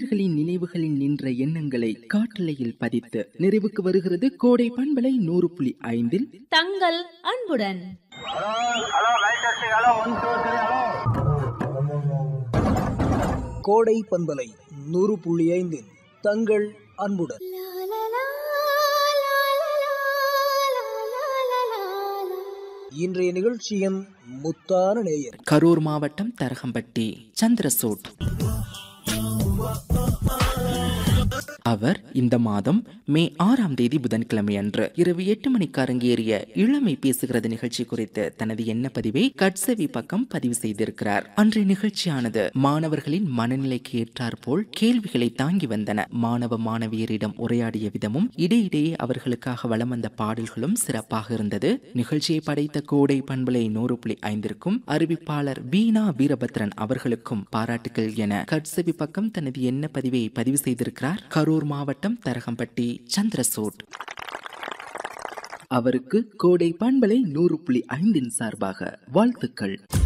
நேயர்களின் நினைவுகளில் நின்ற எண்ணங்களை காற்றலையில் பதித்து நிறைவுக்கு வருகிறது கோடை பண்பலை நூறு புள்ளி ஐந்தில் தங்கள் அன்புடன் கோடை பண்பலை நூறு புள்ளி ஐந்தில் தங்கள் அன்புடன் இன்றைய நிகழ்ச்சியின் முத்தான நேயர் கரூர் மாவட்டம் தரகம்பட்டி சந்திரசூட் அவர் இந்த மாதம் மே ஆறாம் தேதி புதன்கிழமை அன்று இரவு எட்டு மணிக்கு அரங்கேறிய இளமை பேசுகிறது நிகழ்ச்சி குறித்து தனது எண்ண பதிவை கட்சவி பக்கம் பதிவு செய்திருக்கிறார் அன்றைய நிகழ்ச்சியானது மாணவர்களின் மனநிலைக்கு ஏற்றாற்போல் கேள்விகளை தாங்கி வந்தன மாணவ மாணவியரிடம் உரையாடிய விதமும் இடையிடையே அவர்களுக்காக வலம் வந்த பாடல்களும் சிறப்பாக இருந்தது நிகழ்ச்சியை படைத்த கோடை பண்பலை நூறு புள்ளி ஐந்திற்கும் அறிவிப்பாளர் வீணா வீரபத்ரன் அவர்களுக்கும் பாராட்டுகள் என கட்சவி பக்கம் தனது எண்ண பதிவை பதிவு செய்திருக்கிறார் கரூர் மாவட்டம் தரகம்பட்டி சந்திரசூட் அவருக்கு கோடை பண்பலை நூறு புள்ளி ஐந்தின் சார்பாக வாழ்த்துக்கள்